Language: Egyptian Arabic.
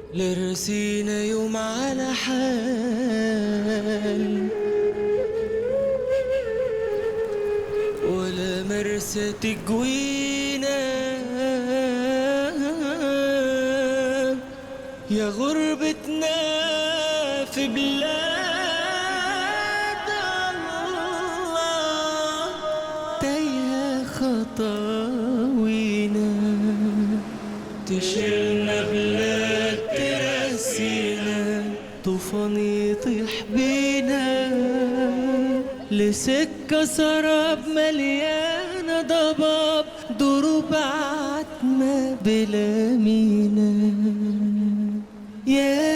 لرسينا يوم على حال ولا مرسى تجوينا يا غربتنا في بلاد الله تايهة خطاوينا تشيلنا بلاد ترسينا طوفان يطيح بينا لسكة سراب مليانة ضباب دروب عتمة بلا مينا يا